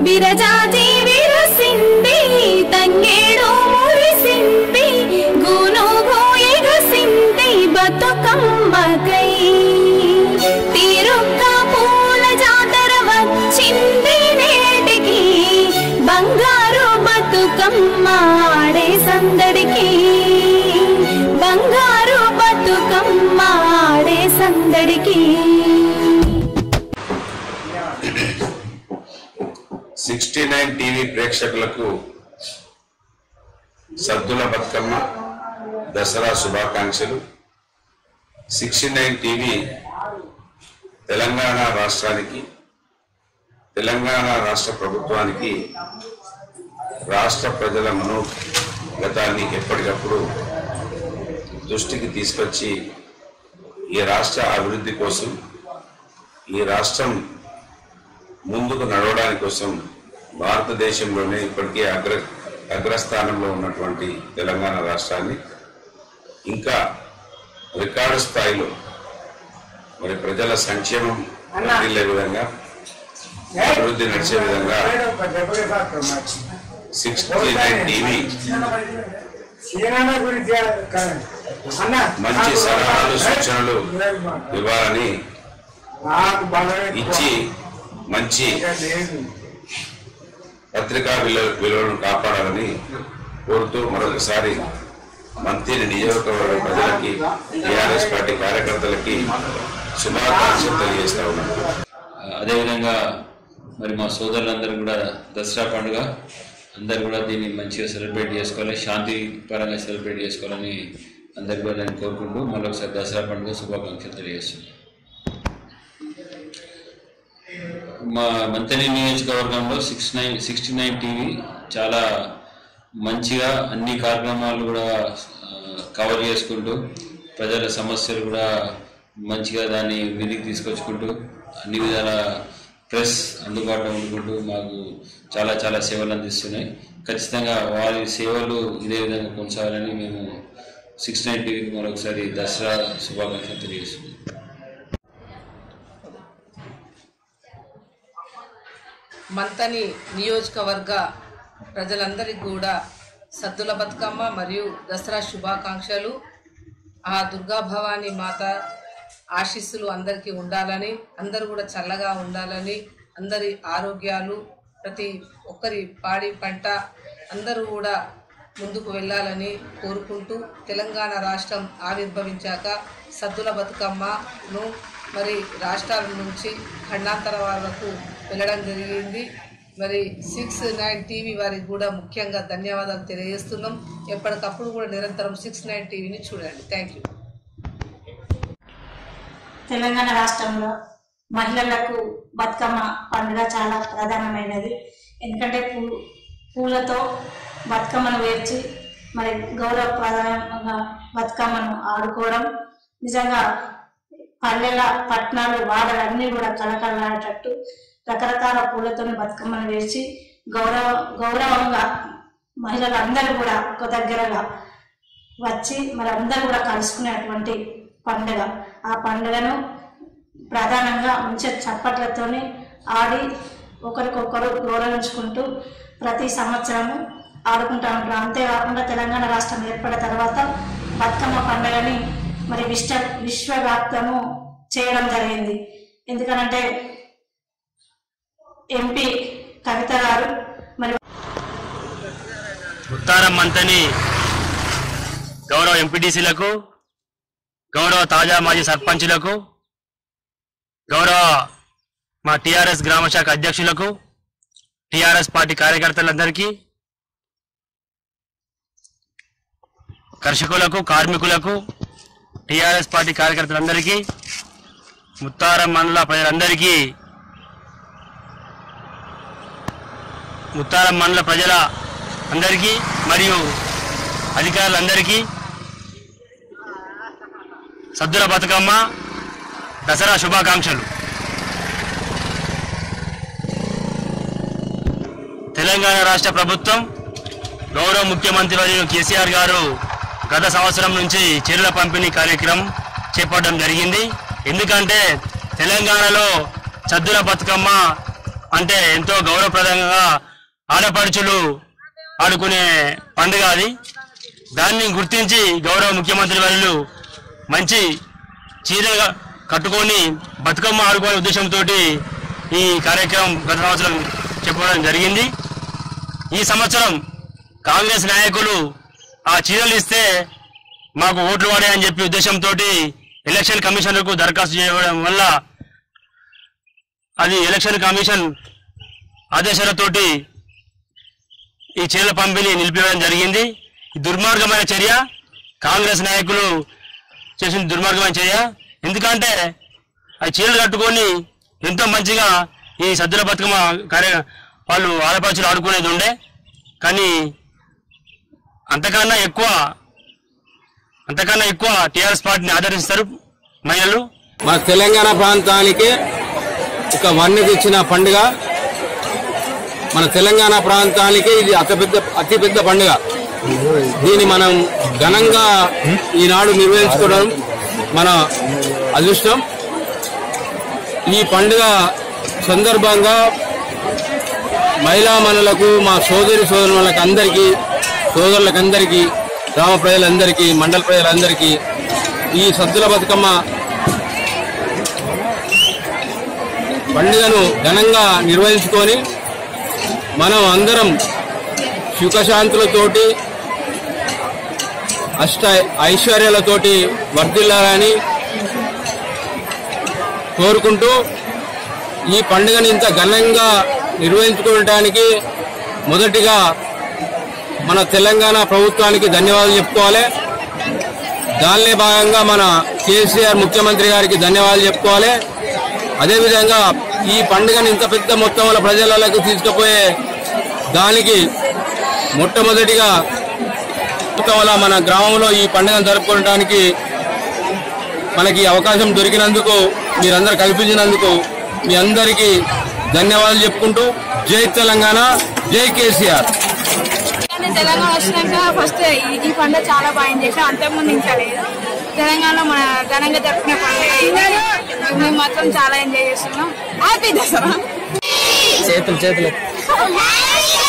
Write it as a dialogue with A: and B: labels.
A: విరజాజి విరసింది తంగేడు మురిసింది గూనుగు ఎగసింది బతుకమ్మకై తీరుక్క పూల జాతర వచ్చింది నేటికి బంగారు బతుకమ్మ ఆడే సందడికి బంగారు బతుకమ్మ ఆడే సందడికి
B: సిక్స్టీ నైన్ టీవీ ప్రేక్షకులకు సద్దుల బతుకమ్మ దసరా శుభాకాంక్షలు సిక్స్టీ నైన్ టీవీ తెలంగాణ రాష్ట్రానికి తెలంగాణ రాష్ట్ర ప్రభుత్వానికి రాష్ట్ర ప్రజల మనోగతాన్ని ఎప్పటికప్పుడు దృష్టికి తీసుకొచ్చి ఈ రాష్ట్ర అభివృద్ధి కోసం ఈ రాష్ట్రం ముందుకు నడవడానికి కోసం భారతదేశంలోనే ఇప్పటికే అగ్ర అగ్రస్థానంలో ఉన్నటువంటి తెలంగాణ రాష్ట్రాన్ని ఇంకా రికార్డు స్థాయిలో మరి ప్రజల సంక్షేమం వర్ధిల్లే విధంగా అభివృద్ధి నడిచే విధంగా సిక్స్టీ నైన్ టీవీ మంచి సలహాలు సూచనలు ఇవ్వాలని ఇచ్చి మంచి పత్రికా విలువ విలువలను కాపాడాలని కోరుతూ మరొకసారి మంత్రి నియోజకవర్గ ప్రజలకి టీఆర్ఎస్ పార్టీ కార్యకర్తలకి శుభాకాంక్షలు తెలియజేస్తా ఉన్నాను
C: అదేవిధంగా మరి మా సోదరులందరూ కూడా దసరా పండుగ అందరు కూడా దీన్ని మంచిగా సెలబ్రేట్ చేసుకోవాలి శాంతి పరంగా సెలబ్రేట్ చేసుకోవాలని అందరు కూడా నేను కోరుకుంటూ మరొకసారి దసరా పండుగ శుభాకాంక్షలు తెలియజేస్తున్నాను మా మంతని నియోజకవర్గంలో six nine sixty nine TV చాలా మంచిగా అన్ని కార్యక్రమాలు కూడా ఆ, కవర్ చేసుకుంటూ ప్రజల సమస్యలు కూడా మంచిగా దాన్ని మీదికి తీసుకొచ్చుకుంటూ అన్ని విధాల ప్రెస్ అందుబాటులో ఉండుకుంటూ మాకు చాలా చాలా సేవలు అందిస్తున్నాయి ఖచ్చితంగా వారి సేవలు ఇదే విధంగా కొనసాగాలని మేము సిక్స్ నైన్ టీవీకి మరొకసారి దసరా శుభాకాంక్షలు తెలియజేస్తున్నాం
D: మంతని నియోజకవర్గ ప్రజలందరికీ కూడా సద్దుల బతుకమ్మ మరియు దసరా శుభాకాంక్షలు ఆ దుర్గా భవానీ మాత ఆశీస్సులు అందరికీ ఉండాలని అందరూ కూడా చల్లగా ఉండాలని అందరి ఆరోగ్యాలు ప్రతి ఒక్కరి పాడి పంట అందరూ కూడా ముందుకు వెళ్ళాలని కోరుకుంటూ తెలంగాణ రాష్ట్రం ఆవిర్భవించాక సద్దుల బతుకమ్మను మరి రాష్ట్రాల నుంచి ఖండాంతర వరకు వెళ్ళడం జరిగింది మరి సిక్స్ నైన్ టీవీ వారికి కూడా ముఖ్యంగా ధన్యవాదాలు తెలియజేస్తున్నాం ఎప్పటికప్పుడు కూడా నిరంతరం సిక్స్ నైన్ టీవీని చూడండి థ్యాంక్ యూ
E: తెలంగాణ రాష్ట్రంలో మహిళలకు బతుకమ్మ పండుగ చాలా ప్రధానమైనది ఎందుకంటే పూ పూలతో బతుకమ్మను వేర్చి మరి గౌరవప్రదంగా బతుకమ్మను ఆడుకోవడం నిజంగా పల్లెల పట్టణాలు వాడలు అన్నీ కూడా కలకలాడేటట్టు రకరకాల పూలతో బతుకమ్మను వేర్చి గౌరవ గౌరవంగా మహిళలు అందరూ కూడా ఒక దగ్గరగా వచ్చి మరి అందరూ కూడా కలుసుకునేటువంటి పండుగ ఆ పండుగను ప్రధానంగా మంచిగా చప్పట్లతోని ఆడి ఒకరికొకరు గౌరవించుకుంటూ ప్రతి సంవత్సరము ఆడుకుంటూ ఉంటారు అంతేకాకుండా తెలంగాణ రాష్ట్రం ఏర్పడిన తర్వాత బతుకమ్మ పండుగని మరి విశ్వ విశ్వవ్యాప్తము చేయడం జరిగింది ఎందుకనంటే ఎంపీ కవిత గారు మరి
F: ఉత్తారం మంతని గౌరవ ఎంపీటీసీలకు గౌరవ తాజా మాజీ సర్పంచులకు గౌరవ మా టిఆర్ఎస్ గ్రామ శాఖ అధ్యక్షులకు టిఆర్ఎస్ పార్టీ కార్యకర్తలందరికీ కర్షకులకు కార్మికులకు టిఆర్ఎస్ పార్టీ కార్యకర్తలందరికీ ముత్తారం మండల ప్రజలందరికీ ముత్తారం మండల ప్రజల అందరికీ మరియు అధికారులందరికీ సద్దుల బతుకమ్మ దసరా శుభాకాంక్షలు తెలంగాణ రాష్ట్ర ప్రభుత్వం గౌరవ ముఖ్యమంత్రి వర్యులు కేసీఆర్ గారు గత సంవత్సరం నుంచి చీరల పంపిణీ కార్యక్రమం చేపట్టడం జరిగింది ఎందుకంటే తెలంగాణలో సద్దుల బతుకమ్మ అంటే ఎంతో గౌరవప్రదంగా ఆడపడుచులు ఆడుకునే పండుగ అది దాన్ని గుర్తించి గౌరవ ముఖ్యమంత్రి వర్యులు మంచి చీర కట్టుకొని బతుకమ్మ ఆడుకునే ఉద్దేశంతో ఈ కార్యక్రమం గత సంవత్సరం చెప్పడం జరిగింది ఈ సంవత్సరం కాంగ్రెస్ నాయకులు ఆ చీరలు ఇస్తే మాకు ఓట్లు పడాయని చెప్పి ఉద్దేశంతో ఎలక్షన్ కమిషనర్కు దరఖాస్తు చేయడం వల్ల అది ఎలక్షన్ కమిషన్ ఆదేశాలతోటి ఈ చీరల పంపిణీ నిలిపివేయడం జరిగింది ఈ దుర్మార్గమైన చర్య కాంగ్రెస్ నాయకులు చేసిన దుర్మార్గమైన చర్య ఎందుకంటే ఆ చీరలు కట్టుకొని ఎంతో మంచిగా ఈ సద్దుల బతుకమ్మ కార్య వాళ్ళు ఆడపడుచులు ఆడుకునేది ఉండే కానీ అంతకన్నా ఎక్కువ అంతకన్నా ఎక్కువ టీఆర్ఎస్ పార్టీని ఆదరిస్తారు మహిళలు
G: మన తెలంగాణ ప్రాంతానికి ఒక వన్నె తెచ్చిన పండుగ మన తెలంగాణ ప్రాంతానికి ఇది అతిపెద్ద అతిపెద్ద పండుగ దీన్ని మనం ఘనంగా ఈనాడు నిర్వహించుకోవడం మన అదృష్టం ఈ పండుగ సందర్భంగా మహిళా మనులకు మా సోదరి సోదరులకు అందరికీ సోదరులకందరికీ గ్రామ ప్రజలందరికీ మండల ప్రజలందరికీ ఈ సద్దుల బతుకమ్మ పండుగను ఘనంగా నిర్వహించుకొని మనం అందరం సుఖశాంతులతోటి అష్ట ఐశ్వర్యాలతోటి వర్ధిల్లాలని కోరుకుంటూ ఈ పండుగను ఇంత ఘనంగా నిర్వహించుకోవడానికి మొదటిగా మన తెలంగాణ ప్రభుత్వానికి ధన్యవాదాలు చెప్పుకోవాలి దానిలో భాగంగా మన కేసీఆర్ ముఖ్యమంత్రి గారికి ధన్యవాదాలు చెప్పుకోవాలి అదేవిధంగా ఈ పండుగను ఇంత పెద్ద మొత్తంలో ప్రజలకు తీసుకుపోయే దానికి మొట్టమొదటిగా మొత్తంలో మన గ్రామంలో ఈ పండుగను జరుపుకోవడానికి మనకి అవకాశం దొరికినందుకు మీరందరూ కల్పించినందుకు మీ అందరికీ ధన్యవాదాలు చెప్పుకుంటూ జై తెలంగాణ జై కేసీఆర్
H: కానీ తెలంగాణ వచ్చినాక ఫస్ట్ ఈ- ఈ పండుగ చాలా బాగా ఎంజాయ్ చేసాం అంతకుముందు ఇంకా లేదు తెలంగాణలో మన ఘనంగా జరుపుకునే పండుగ ఇది. మేము మాత్రం చాలా ఎంజాయ్ చేస్తున్నాం హ్యాపీ దసరా
G: చేతులు చేతులు
A: Happy